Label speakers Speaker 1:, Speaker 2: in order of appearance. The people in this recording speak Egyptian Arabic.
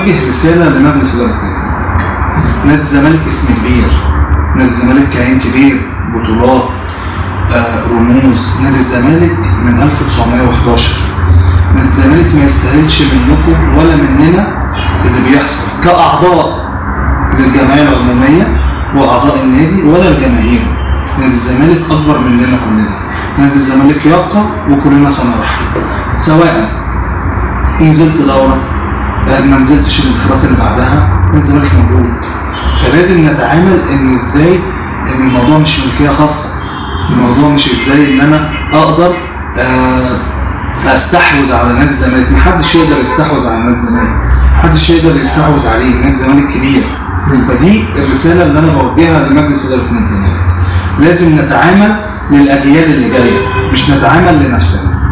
Speaker 1: بوجه رساله لمجلس اداره نادي الزمالك نادي الزمالك اسم كبير نادي الزمالك كيان كبير بطولات آه، رموز نادي الزمالك من 1911 نادي الزمالك ما يستاهلش منكم ولا مننا اللي بيحصل كاعضاء للجمعيه العموميه واعضاء النادي ولا الجماهير نادي الزمالك اكبر مننا كلنا نادي الزمالك يبقى وكلنا سنرحل سواء نزلت دوره آه، ما نزلتش الانتخابات اللي بعدها نادي الزمالك موجود فلازم نتعامل ان ازاي ان الموضوع مش ملكيه خاصه الموضوع مش ازاي ان انا اقدر آه، استحوذ على نادي الزمالك محدش يقدر يستحوذ على نادي الزمالك محدش يقدر يستحوذ عليه نادي الزمالك كبير فدي الرساله اللي انا بوجهها لمجلس اداره نادي الزمالك لازم نتعامل للاجيال اللي جايه مش نتعامل لنفسنا